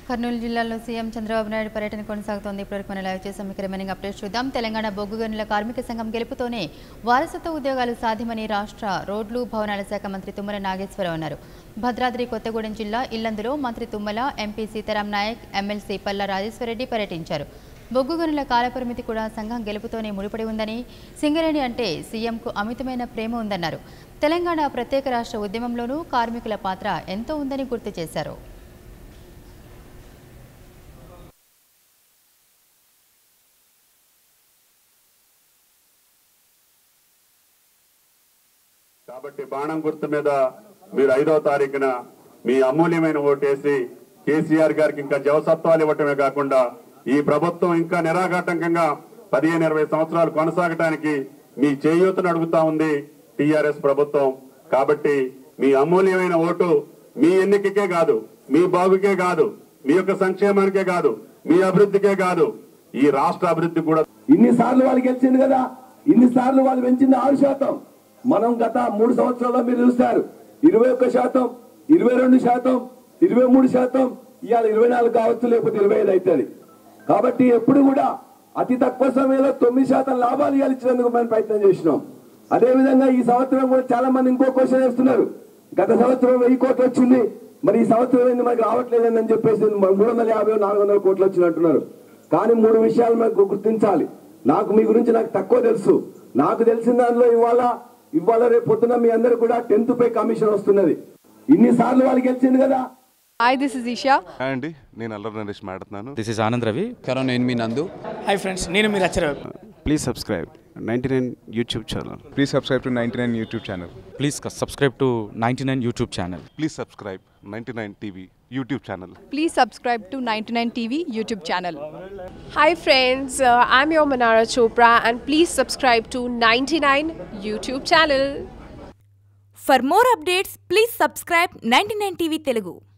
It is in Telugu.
కర్నూలు జిల్లాలో సీఎం చంద్రబాబు నాయుడు పర్యటన కొనసాగుతోంది ఇప్పటివరకు మనం లైవ్ చేసాం ఇక రిమైనింగ్ అప్డేట్ చూద్దాం తెలంగాణ బొగ్గు గనుల కార్మిక సంఘం గెలుపుతోనే వారసత్వ ఉద్యోగాలు సాధ్యమని రాష్ట్ర రోడ్లు భవనాల శాఖ మంత్రి తుమ్మల నాగేశ్వరరావు అన్నారు భద్రాద్రి కొత్తగూడెం జిల్లా ఇల్లందులో మంత్రి తుమ్మల ఎంపీ సీతారాం నాయక్ ఎమ్మెల్సీ పల్లా రాజేశ్వరరెడ్డి పర్యటించారు బొగ్గు గనుల కాలపరిమితి కూడా సంఘం గెలుపుతోనే ముడిపడి ఉందని సింగరేణి అంటే సీఎంకు అమితమైన ప్రేమ ఉందన్నారు తెలంగాణ ప్రత్యేక రాష్ట్ర ఉద్యమంలోనూ కార్మికుల పాత్ర ఎంతో ఉందని గుర్తు చేశారు కాబట్టి బాణం గుర్తు మీద మీరు ఐదో తారీఖున మీ అమూల్యమైన ఓటేసి కేసీఆర్ గారికి ఇంకా జవసత్వాలు ఇవ్వటమే కాకుండా ఈ ప్రభుత్వం ఇంకా నిరాఘాటంకంగా పదిహేను ఇరవై సంవత్సరాలు కొనసాగటానికి మీ చేయూతను అడుగుతా ఉంది టిఆర్ఎస్ ప్రభుత్వం కాబట్టి మీ అమూల్యమైన ఓటు మీ ఎన్నికకే కాదు మీ బాగుకే కాదు మీ యొక్క సంక్షేమానికే కాదు మీ అభివృద్ధికే కాదు ఈ రాష్ట్ర అభివృద్ధి కూడా ఇన్ని సార్లు వాళ్ళు గెలిచింది కదా ఇన్ని సార్లు వాళ్ళు పెంచింది ఆరు శాతం మనం గత మూడు సంవత్సరాల్లో మీరు చూస్తారు ఇరవై ఒక్క శాతం ఇరవై రెండు శాతం ఇరవై మూడు శాతం ఇవాళ ఇరవై నాలుగు కావచ్చు లేకపోతే ఇరవై ఐదు అవుతుంది కాబట్టి ఎప్పుడు కూడా అతి తక్కువ సమయంలో తొమ్మిది శాతం లాభాలు ఇవాళ ఇచ్చినందుకు మనం ప్రయత్నం చేసినాం అదే విధంగా ఈ సంవత్సరం కూడా చాలా మంది ఇంకో క్వశ్చన్ వేస్తున్నారు గత సంవత్సరం వెయ్యి కోట్లు వచ్చింది మరి ఈ సంవత్సరం ఏంది మనకి రావట్లేదని అని చెప్పేసి మూడు వందల యాభై నాలుగు వందల కోట్లు వచ్చినట్టున్నారు కానీ మూడు విషయాలు మనకు గుర్తించాలి నాకు మీ గురించి నాకు తక్కువ తెలుసు నాకు తెలిసిన దానిలో ఇవాళ ఇవాళ రేపు పొద్దున మీ అందరు కూడా టెన్త్ పై కమిషన్ వస్తున్నది ఇన్ని సార్లు వాళ్ళు గెలిచింది కదా hi this is Esha hi అండి నేను అల్లరి నరేష్ మాట్లాడుతున్నాను దిస్ ఇస్ ఆనంద్ రవి కరోనా నేను మీ నందు హాయ్ ఫ్రెండ్స్ నేను మీరు అచ్చర please subscribe ninety nine YouTube channel Please subscribe to 99 YouTube channel. Please subscribe to ninety nine YouTube channel please subscribe ninety nine TV YouTube channel please subscribe to ninety nine TV YouTube channel Hi friends, uh, I'm your Manara Chopra and please subscribe to 99 YouTube channel. For more updates, please subscribe 99 TV Telugu.